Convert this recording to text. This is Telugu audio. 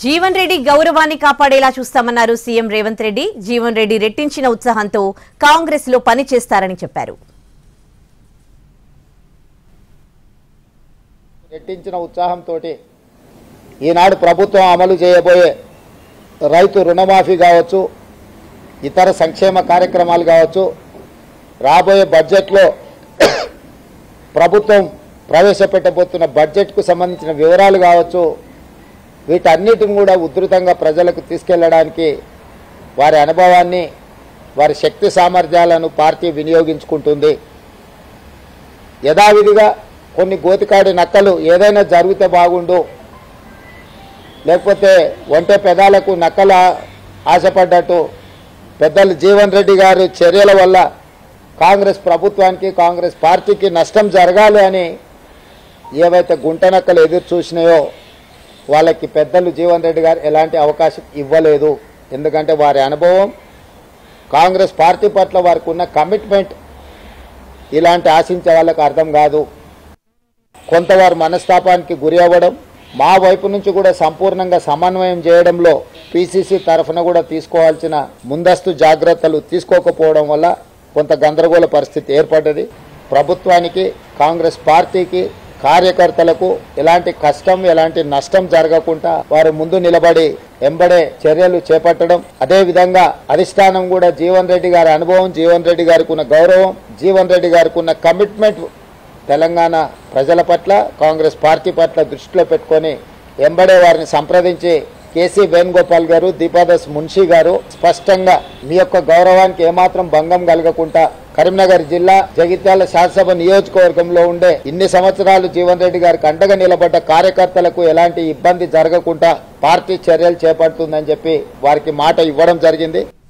జీవన్ రెడ్డి గౌరవాన్ని కాపాడేలా చూస్తామన్నారు సీఎం రేవంత్ రెడ్డి జీవన్ రెడ్డి రెట్టించిన ఉత్సాహంతో కాంగ్రెస్ లో పనిచేస్తారని చెప్పారు రెట్టించిన ఉత్సాహంతో ఈనాడు ప్రభుత్వం అమలు చేయబోయే రైతు రుణమాఫీ కావచ్చు ఇతర సంక్షేమ కార్యక్రమాలు కావచ్చు రాబోయే బడ్జెట్లో ప్రభుత్వం ప్రవేశపెట్టబోతున్న బడ్జెట్కు సంబంధించిన వివరాలు కావచ్చు వీటన్నిటిని కూడా ఉధృతంగా ప్రజలకు తీసుకెళ్లడానికి వారి అనుభవాన్ని వారి శక్తి సామర్థ్యాలను పార్టీ వినియోగించుకుంటుంది యథావిధిగా కొన్ని గోతికాడి నక్కలు ఏదైనా జరిగితే బాగుండు లేకపోతే ఒంటె పెదాలకు నక్కల ఆశపడ్డట్టు పెద్దలు జీవన్ రెడ్డి గారి చర్యల వల్ల కాంగ్రెస్ ప్రభుత్వానికి కాంగ్రెస్ పార్టీకి నష్టం జరగాలి అని ఏవైతే గుంట నక్కలు ఎదురు చూసినాయో వాళ్ళకి పెద్దలు జీవన్ రెడ్డి గారు ఎలాంటి అవకాశం ఇవ్వలేదు ఎందుకంటే వారి అనుభవం కాంగ్రెస్ పార్టీ పట్ల వారికి ఉన్న కమిట్మెంట్ ఇలాంటి ఆశించే వాళ్ళకి అర్థం కాదు కొంతవారు మనస్తాపానికి గురి అవ్వడం మా వైపు నుంచి కూడా సంపూర్ణంగా సమన్వయం చేయడంలో పిసిసి తరఫున కూడా తీసుకోవాల్సిన ముందస్తు జాగ్రత్తలు తీసుకోకపోవడం వల్ల కొంత గందరగోళ పరిస్థితి ఏర్పడ్డది ప్రభుత్వానికి కాంగ్రెస్ పార్టీకి కార్యకర్తలకు ఎలాంటి కష్టం ఎలాంటి నష్టం జరగకుండా వారు ముందు నిలబడి ఎంబడే చర్యలు చేపట్టడం అదే విధంగా అధిష్టానం కూడా జీవన్ రెడ్డి గారి అనుభవం జీవన్ రెడ్డి గారికి ఉన్న గౌరవం జీవన్ రెడ్డి గారికి ఉన్న కమిట్మెంట్ తెలంగాణ ప్రజల పట్ల కాంగ్రెస్ పార్టీ పట్ల దృష్టిలో పెట్టుకొని ఎంబడే వారిని సంప్రదించి కేసీ వేణుగోపాల్ గారు దీపాదాస్ మున్షి గారు స్పష్టంగా మీ యొక్క గౌరవానికి ఏమాత్రం భంగం కలగకుండా కరీంనగర్ జిల్లా జగిత్యాల శాసనసభ నియోజకవర్గంలో ఉండే ఇన్ని సంవత్సరాలు జీవన్ రెడ్డి గారికి అండగా నిలబడ్డ కార్యకర్తలకు ఎలాంటి ఇబ్బంది జరగకుండా పార్టీ చర్యలు చేపడుతుందని చెప్పి వారికి మాట ఇవ్వడం జరిగింది